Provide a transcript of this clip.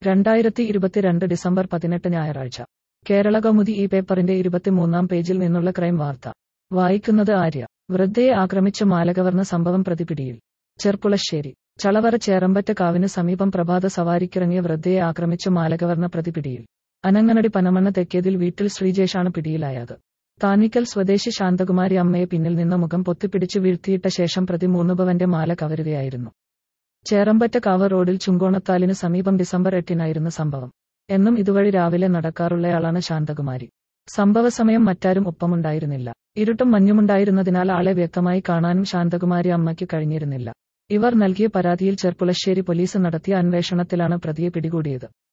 രണ്ടായിരത്തി ഇരുപത്തിരണ്ട് ഡിസംബർ പതിനെട്ട് ഞായറാഴ്ച കേരള കൗമുദി ഈ പേപ്പറിന്റെ ഇരുപത്തിമൂന്നാം പേജിൽ നിന്നുള്ള ക്രൈം വാർത്ത വായിക്കുന്നത് ആര്യ വൃദ്ധയെ ആക്രമിച്ച മാലകവർന്ന സംഭവം പ്രതിപിടിയിൽ ചെർപ്പുളശ്ശേരി ചളവറ ചേറമ്പറ്റ കാവിന് സമീപം പ്രഭാത സവാരിക്കിറങ്ങിയ വൃദ്ധയെ ആക്രമിച്ച മാലകവർന്ന പ്രതിപിടിയിൽ അനങ്ങനടി പനമണ്ണ തെക്കേതിൽ വീട്ടിൽ ശ്രീജേഷാണ് പിടിയിലായത് താനിക്കൽ സ്വദേശി ശാന്തകുമാരി അമ്മയെ പിന്നിൽ നിന്ന് മുഖം പൊത്തിപ്പിടിച്ച് വീഴ്ത്തിയിട്ട ശേഷം പ്രതി മൂന്നുപവന്റെ മാല കവരുകയായിരുന്നു ചേറമ്പറ്റ കാവ് റോഡിൽ ചുങ്കോണത്താലിന് സമീപം ഡിസംബർ എട്ടിനായിരുന്നു സംഭവം എന്നും ഇതുവഴി രാവിലെ നടക്കാറുള്ളയാളാണ് ശാന്തകുമാരി സംഭവ സമയം മറ്റാരും ഒപ്പമുണ്ടായിരുന്നില്ല ഇരുട്ടും മഞ്ഞുമുണ്ടായിരുന്നതിനാൽ ആളെ വ്യക്തമായി കാണാനും ശാന്തകുമാരി അമ്മയ്ക്ക് കഴിഞ്ഞിരുന്നില്ല ഇവർ നൽകിയ പരാതിയിൽ ചെർപ്പുളശ്ശേരി പോലീസ് നടത്തിയ അന്വേഷണത്തിലാണ് പ്രതിയെ പിടികൂടിയത്